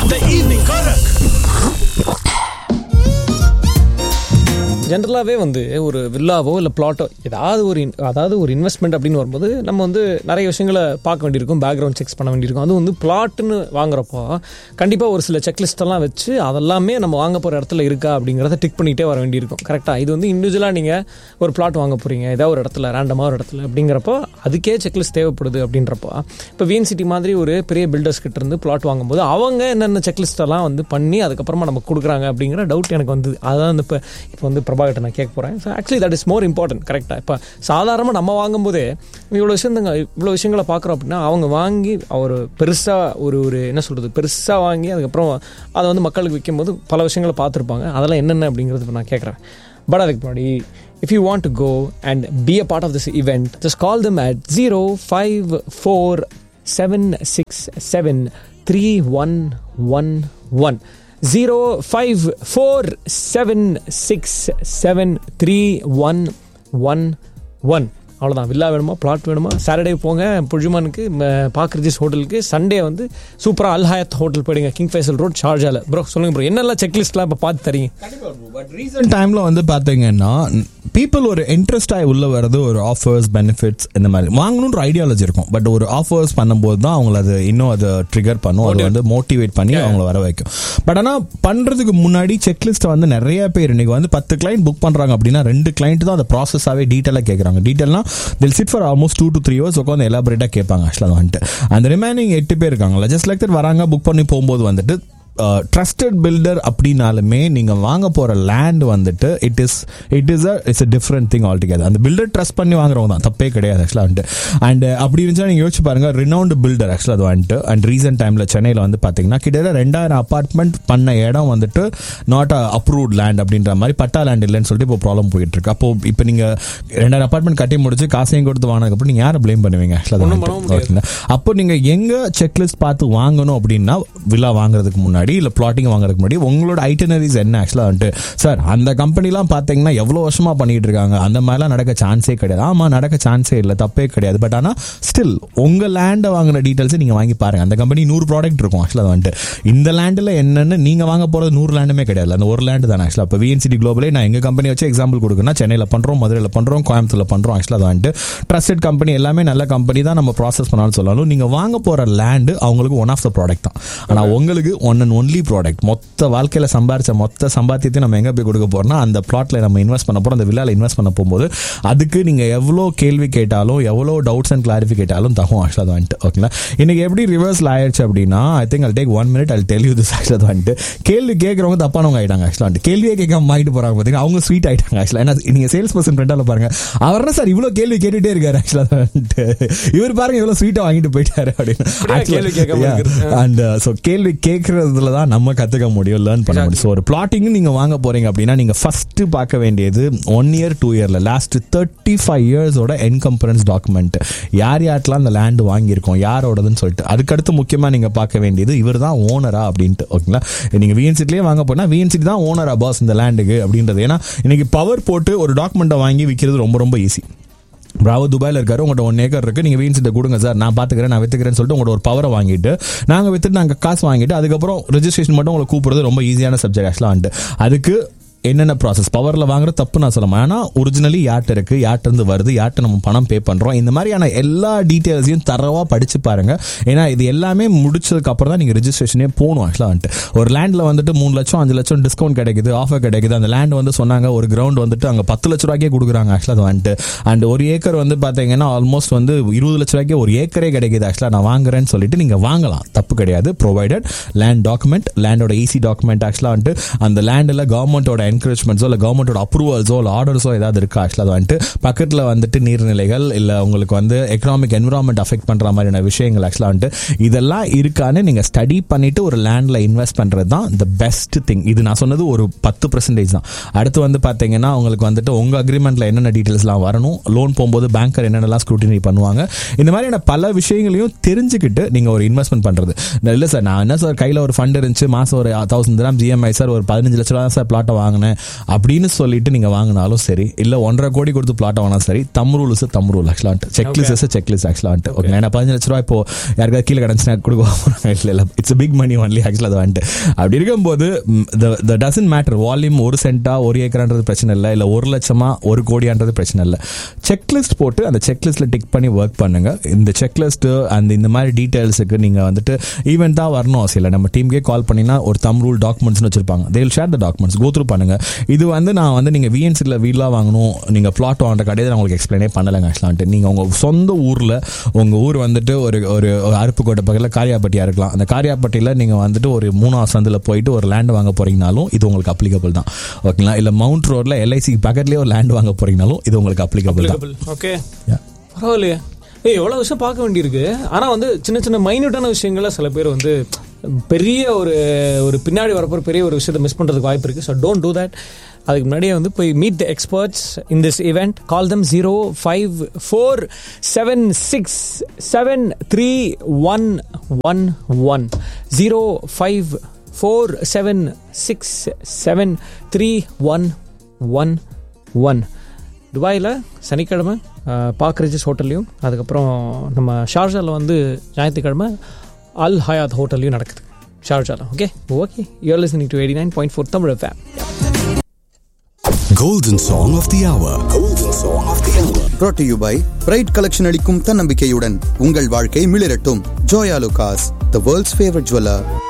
The evening Korak. ஜென்ரலாகவே வந்து ஒரு வில்லாவோ இல்லை பிளாட்டோ ஏதாவது ஒரு in- அதாவது ஒரு இன்வெஸ்ட்மெண்ட் அப்படின்னு வரும்போது நம்ம வந்து நிறைய விஷயங்களை பார்க்க வேண்டியிருக்கும் பேக்ரவுண்ட் செக்ஸ் பண்ண வேண்டியிருக்கும் அது வந்து பிளாட்னு வாங்குறப்போ கண்டிப்பாக ஒரு சில செக்லிஸ்டெல்லாம் வச்சு அதெல்லாமே நம்ம வாங்க போகிற இடத்துல இருக்கா அப்படிங்கிறத டிக் பண்ணிகிட்டே வர வேண்டியிருக்கும் கரெக்டாக இது வந்து இண்டிவிஜுவலாக நீங்கள் ஒரு பிளாட் வாங்க போகிறீங்க ஏதாவது ஒரு இடத்துல ரேண்டமாக ஒரு இடத்துல அப்படிங்கிறப்போ அதுக்கே செக்லிஸ்ட் தேவைப்படுது அப்படின்றப்போ இப்போ விஎன் சிட்டி மாதிரி ஒரு பெரிய பில்டர்ஸ் கிட்ட இருந்து பிளாட் வாங்கும்போது அவங்க என்னென்ன செக்லிஸ்டெல்லாம் வந்து பண்ணி அதுக்கப்புறமா நமக்கு கொடுக்குறாங்க அப்படிங்கிற டவுட் எனக்கு வந்து அதான் வந்து இப்போ இப்போ வந்து பிரபாகிட்ட நான் கேட்க போகிறேன் so actually that is more important கரெக்டாக இப்போ சாதாரணமாக நம்ம வாங்கும்போதே இவ்வளோ விஷயங்க இவ்வளோ விஷயங்களை பார்க்குறோம் அப்படின்னா அவங்க வாங்கி ஒரு பெருசாக ஒரு ஒரு என்ன சொல்கிறது பெருசாக வாங்கி அதுக்கப்புறம் அதை வந்து மக்களுக்கு விற்கும்போது பல விஷயங்களை பார்த்துருப்பாங்க அதெல்லாம் என்னென்ன அப்படிங்கிறது இப்போ நான் கேட்குறேன் பட் அதுக்கு முன்னாடி if you want to go and be a part of this event just call them at 054 767 3111 zero five four seven six seven three one one one அவ்வளோதான் வில்லா வேணுமா பிளாட் வேணுமா சாட்டர்டே போங்க புழுமானுக்கு பாக்ரிஜிஸ் ஹோட்டலுக்கு சண்டே வந்து சூப்பராக அல்ஹாயத் ஹோட்டல் போயிடுங்க கிங் ஃபைசல் ரோட் ஷார்ஜால ப்ரோ சொல்லுங்க ப்ரோ என்னெல்லாம் செக்லிஸ்ட்லாம் இப்போ பார்த்து தரீங்க பட் ரீசெண்ட் டைம்ல வந்து பாத்தீங்கன்னா பீப்புள் ஒரு இன்ட்ரெஸ்ட் ஆகி உள்ள வர்றது ஒரு ஆஃபர்ஸ் பெனிஃபிட்ஸ் இந்த மாதிரி வாங்கணுன்ற ஐடியாலஜி இருக்கும் பட் ஒரு ஆஃபர்ஸ் பண்ணும்போது தான் அவங்கள அது இன்னும் அதை ட்ரிகர் பண்ணும் அது வந்து மோட்டிவேட் பண்ணி அவங்கள வர வைக்கும் பட் ஆனா பண்றதுக்கு முன்னாடி செக்லிஸ்ட் வந்து நிறைய பேர் இன்னைக்கு வந்து பத்து கிளைண்ட் புக் பண்றாங்க அப்படின்னா ரெண்டு கிளைண்ட் தான் அந்த ப்ராசஸாவே டீட்டெயிலாக கேட்குறாங்க டீட்டெயில்னா till sit for almost two to three hours உட்காந்து எலாபரேட்டாக கேட்பாங்க ஆக்சுவலாக வந்துட்டு அந்த ரிமைனிங் எட்டு பேர் இருக்காங்களா ஜஸ்ட் லைக் தட் வராங்க புக் பண்ணி போகும்போது வந்துட்டு ட்ரஸ்டட் பில்டர் அப்படின்னாலுமே நீங்க வாங்க போற லேண்ட் வந்துட்டு it is it is it's a different thing altogether அந்த பில்டர் ட்ரஸ்ட் பண்ணி வாங்குறவங்க தான் தப்பே கிடையாது ஆக்சுவலாக வந்துட்டு அண்ட் அப்படி இருந்துச்சா நீங்க யோசிச்சு பாருங்க ரினவுண்ட் பில்டர் ஆக்சுவலாக அது வந்துட்டு அண்ட் ரீசெண்ட் டைம்ல சென்னையில் வந்து பாத்தீங்கன்னா கிட்டத்தட்ட ரெண்டாயிரம் அபார்ட்மெண்ட் பண்ண இடம் வந்துட்டு நாட் அப்ரூவ்ட் லேண்ட் அப்படின்ற மாதிரி பட்டா லேண்ட் இல்லைன்னு சொல்லிட்டு இப்போ ப்ராப்ளம் போயிட்டு இருக்கு அப்போ இப்போ நீங்க ரெண்டாயிரம் அபார்ட்மெண்ட் கட்டி முடிச்சு காசையும் கொடுத்து வாங்கினதுக்கப்புறம் நீங்க யாரை ப்ளேம் பண்ணுவீங்க ஒண்ணும் பண்ண முடியாது. ஆக்சுவலாக அப்போ நீங்க எங்க செக்லிஸ்ட் பார்த்து வாங்கணும் அப்படின்னா வில்லா வாங்குறதுக்கு முன்னாடி இல்ல பிளாட்டிங் வாங்குறதுக்கு முன்னாடி உங்களோட ஐட்டனரிஸ் என்ன ஆக்சுவலா வந்துட்டு சார் அந்த கம்பெனிலாம் பாத்தீங்கன்னா எவ்வளவு வருஷமா பண்ணிட்டு இருக்காங்க அந்த மாதிரிலாம் நடக்க சான்ஸே கிடையாது ஆமா நடக்க சான்ஸே இல்லை தப்பே கிடையாது பட் ஆனா ஸ்டில் உங்க லேண்டை வாங்கின டீடைல்ஸ் நீங்க வாங்கி பாருங்க அந்த கம்பெனி நூறு ப்ராடக்ட் இருக்கும் ஆக்சுவலா வந்துட்டு இந்த லேண்டில் என்னன்னு நீங்க வாங்க போறது நூறு லேண்டுமே கிடையாது அந்த ஒரு லேண்டு தான் ஆக்சுவலா இப்போ விஎன்சிடி குளோபலே நான் எங்க கம்பெனி வச்சு எக்ஸாம்பிள் கொடுக்குறேன்னா சென்னையில் பண்றோம் மதுரையில் பண்றோம் கோயம்புத்தூர்ல பண்றோம் ஆக்சுவலா அது வந்துட்டு ட்ரஸ்டட் கம்பெனி எல்லாமே நல்ல கம்பெனி தான் நம்ம ப்ராசஸ் பண்ணாலும் சொல்லலாம் நீங்க வாங்க போற லேண்டு அவங்களுக்கு ஒன் ஆஃப் த ப்ராடக்ட் தான் ஆனா உங்களுக்கு ஒன் அண்ட் ஒன்லி ப்ராடக்ட் மொத்த வாழ்க்கையில சம்பாரிச்ச மொத்த சம்பாத்தியத்தை நம்ம எங்க போய் கொடுக்க போறோம்னா அந்த பிளாட்ல நம்ம இன்வெஸ்ட் பண்ண போறோம் அந்த வில்லால இன்வெஸ்ட் பண்ண போகும்போது அதுக்கு நீங்க எவ்வளோ கேள்வி கேட்டாலும் எவ்வளோ டவுட்ஸ் அண்ட் கிளாரிஃபி கேட்டாலும் தகும் ஆக்சுவலாக வந்துட்டு ஓகேங்களா இன்னைக்கு எப்படி ரிவர்ஸ்ல ஆயிடுச்சு அப்படின்னா I think I'll take one minute I'll tell you this ஆக்சுவலாக வந்துட்டு கேள்வி கேட்கறவங்க தப்பானவங்க ஆயிட்டாங்க ஆக்சுவலாக வந்துட்டு கேள்வியே கேட்காம ஆகிட்டு போறாங்க பார்த்தீங்கன்னா அவங்க ஸ்வீட் ஆயிட்டாங்க ஆக்சுவலாக ஏன்னா நீங்க சேல்ஸ் பர்சன் ஃப்ரெண்டால பாருங்க அவர் என்ன சார் இவ்வளோ கேள்வி கேட்டுட்டே இருக்காரு ஆக்சுவலாக வந்துட்டு இவர் பாருங்க இவ்வளோ ஸ்வீட்டா வாங்கிட்டு போயிட்டாரு இப்படியா கேள்வி கேட்காம அப்படின்னு இருக்கிறது? அண்ட் ஸோ கேள்வி கேட்கறதுல தான் நம்ம கத்துக்க முடியும் லேர்ன் பண்ண முடியும் ஸோ ஒரு பிளாட்டிங் நீங்க வாங்க போறீங்க அப்படின்னா நீங்க ஃபர்ஸ்ட் பார்க்க வேண்டியது ஒன் இயர் டூ இயர்ல லாஸ்ட் தேர்ட்டி ஃபைவ் இயர்ஸோட என்கம்பரன்ஸ் டாக்குமெண்ட் யார் யார்ட்டெல்லாம் அந்த லேண்ட் வாங்கியிருக்கோம் யாரோடதுன்னு சொல்லிட்டு அதுக்கடுத்து முக்கியமா நீங்க பார்க்க வேண்டியது இவர் தான் ஓனரா அப்படின்ட்டு ஓகேங்களா நீங்க விஎன்சிட்டிலே வாங்க போனா விஎன்சிட்டி தான் ஓனரா பாஸ் இந்த லேண்டுக்கு அப்படின்றது ஏன்னா இன்னைக்கு பவர் போட்டு ஒரு டாக்குமெண்ட்டை வாங்கி விற்கிறது ரொம்ப ரொம்ப ஈஸி பிராவோ துபாயில் இருக்காரு உங்கள்கிட்ட ஒன் ஏக்கர் இருக்கு நீங்க வீன்சிட்ட கொடுங்க சார் நான் பாத்துக்கிறேன் நான் வித்துக்கிறேன்னு சொல்லிட்டு உங்களோட ஒரு பவரை வாங்கிட்டு நாங்க வித்துட்டு நாங்க காசு வாங்கிட்டு அதுக்கப்புறம் ரெஜிஸ்ட்ரேஷன் மட்டும் உங்களை கூப்பிடுறது ரொம்ப ஈஸியான சப்ஜெக்ட் ஆக்சுவலாக வந்துட்டு அதுக்கு என்னென்ன ப்ராசஸ் பவர்ல வாங்குற தப்பு நான் சொல்ல ஆனா ஒரிஜினலி யார்ட்ட இருக்கு யார்ட்ட இருந்து வருது யார்ட்ட நம்ம பணம் பே பண்றோம் இந்த மாதிரியான எல்லா டீட்டெயில்ஸையும் தரவா படிச்சு பாருங்க ஏன்னா இது எல்லாமே முடிச்சதுக்கு அப்புறம் தான் நீங்க ரெஜிஸ்ட்ரேஷனே போகணும் ஆக்சுவலாக வந்துட்டு ஒரு லேண்ட்ல வந்துட்டு மூணு லட்சம் அஞ்சு லட்சம் டிஸ்கவுண்ட் கிடைக்குது ஆஃபர் கிடைக்குது அந்த லேண்ட் வந்து சொன்னாங்க ஒரு கிரவுண்ட் வந்துட்டு அங்க பத்து லட்ச ரூபாய்க்கே கொடுக்குறாங்க ஆக்சுவலாக அது வந்துட்டு அண்ட் ஒரு ஏக்கர் வந்து பாத்தீங்கன்னா ஆல்மோஸ்ட் வந்து இருபது லட்ச ரூபாய்க்கே ஒரு ஏக்கரே கிடைக்குது ஆக்சுவலாக நான் வாங்குறேன்னு சொல்லிட்டு நீங்க வாங்கலாம் தப்பு கிடையாது ப்ரொவைடட் லேண்ட் டாக்குமெண்ட் லேண்டோட ஈசி டாக்குமெண்ட் ஆக்சுவலாக வந்துட்டு அந்த லேண்டில் கவர்மெண்ட்டோட என்கரேஜ்மெண்ட்ஸோ இல்லை கவர்மெண்ட்டோட அப்ரூவல்ஸோ இல்லை ஆர்டர்ஸோ ஏதாவது இருக்கா ஆக்சுவலாக அது வந்துட்டு பக்கத்தில் வந்துட்டு நீர்நிலைகள் இல்லை உங்களுக்கு வந்து எக்கனாமிக் என்விரான்மெண்ட் அஃபெக்ட் பண்ணுற மாதிரியான விஷயங்கள் ஆக்சுவலாக வந்துட்டு இதெல்லாம் இருக்கான்னு நீங்கள் ஸ்டடி பண்ணிட்டு ஒரு லேண்டில் இன்வெஸ்ட் பண்ணுறது தான் த பெஸ்ட் திங் இது நான் சொன்னது ஒரு பத்து பர்சன்டேஜ் தான் அடுத்து வந்து பார்த்தீங்கன்னா உங்களுக்கு வந்துட்டு உங்கள் அக்ரிமெண்ட்டில் என்னென்ன டீட்டெயில்ஸ்லாம் வரணும் லோன் போகும்போது பேங்கர் என்னென்னலாம் ஸ்க்ரூட்டினி பண்ணுவாங்க இந்த மாதிரியான பல விஷயங்களையும் தெரிஞ்சுக்கிட்டு நீங்கள் ஒரு இன்வெஸ்ட்மெண்ட் பண்ணுறது இல்லை சார் நான் என்ன சார் கையில் ஒரு ஃபண்ட் இருந்துச்சு மாதம் ஒரு தௌசண்ட் கிராம் ஜிஎம்ஐ சார் ஒரு பதினஞ்சு லட்ச ரூபா தான் சார் பிளாட்டை வாங்கினேன் தானே அப்படின்னு சொல்லிட்டு நீங்க வாங்கினாலும் சரி இல்ல ஒன்றரை கோடி கொடுத்து பிளாட் வாங்கினா சரி thumb rule is thumb rule ஆக்சுவலான்ட்டு செக்லிஸ் செக்லிஸ் ஆக்சுவலான்ட்டு ஓகே ஏன்னா பதினஞ்சு லட்ச ரூபா இப்போ யாருக்காவது கீழே கிடந்துச்சுன்னா கொடுக்க போறாங்க இல்லை இல்லை இட்ஸ் பிக் மணி ஒன்லி ஆக்சுவலாக அது வந்துட்டு அப்படி இருக்கும்போது த டசன்ட் மேட்டர் வால்யூம் ஒரு சென்டா ஒரு ஏக்கரான்றது பிரச்சனை இல்லை இல்லை ஒரு லட்சமா ஒரு கோடியான்றது பிரச்சனை இல்லை செக்லிஸ்ட் போட்டு அந்த செக்லிஸ்ட்ல டிக் பண்ணி ஒர்க் பண்ணுங்க இந்த செக்லிஸ்ட் அந்த இந்த மாதிரி டீடைல்ஸுக்கு நீங்க வந்துட்டு ஈவெண்ட் தான் வரணும் அவசியம் இல்லை நம்ம டீமுக்கே கால் பண்ணினா ஒரு தம் ரூல் டாக்குமெண்ட்ஸ்னு வச்சிருப்பாங்க they will share the documents go through பண்ணுங்க இது வந்து நான் வந்து நீங்க விஎன்சியில் வீடெலாம் வாங்கணும் நீங்க பிளாட் வாங்குற கடையை நான் உங்களுக்கு எக்ஸ்பிளைனே பண்ணலைங்க ஆக்சுவலான்ட்டு நீங்க உங்க சொந்த ஊர்ல உங்க ஊர் வந்துட்டு ஒரு ஒரு ஒரு அருப்புக்கோட்டை பக்கத்தில் காரியாப்பட்டியா இருக்கலாம் அந்த காரியாப்பட்டியில் நீங்க வந்துட்டு ஒரு மூணாவது சந்தில் போயிட்டு ஒரு லேண்ட் வாங்க போறீங்கனாலும் இது உங்களுக்கு அப்ளிகபிள் தான் ஓகேங்களா இல்ல மவுண்ட் ரோட்ல எல்ஐசி பக்கத்துலேயே ஒரு லேண்ட் வாங்க போறீங்கனாலும் இது உங்களுக்கு அப்ளிகபிள் தான் ஓகே Yeah. பரவாயில்லையே ஏய் எவ்வளோ விஷயம் பார்க்க வேண்டியிருக்கு ஆனால் வந்து சின்ன சின்ன மைன்யூட்டான விஷயங்கள சில பேர் வந்து பெரிய ஒரு ஒரு பின்னாடி வரப்போ பெரிய ஒரு விஷயத்தை மிஸ் பண்ணுறதுக்கு வாய்ப்பு இருக்குது ஸோ டோன்ட் டூ தட் அதுக்கு முன்னாடியே வந்து போய் meet the experts in this event call them zero five four seven six seven three one one one zero five four seven six seven three one one one துபாயில் சனிக்கிழமை பாக் ridges ஹோட்டல்லையும் அதுக்கப்புறம் நம்ம ஷார்ஜாவில் வந்து ஞாயிற்றுக்கிழமை அல் ஹயாத் ஹோட்டல்லையும் நடக்குது ஷார்ஜாவில் okay okay you're listening to eighty nine point four Tamil FM Golden Song of the Hour. Golden Song of the Hour. brought to you by bright collection அளிக்கும் தன்னம்பிக்கையுடன் உங்கள் வாழ்க்கை மிளிரட்டும் Joyalukkas the world's favourite jeweller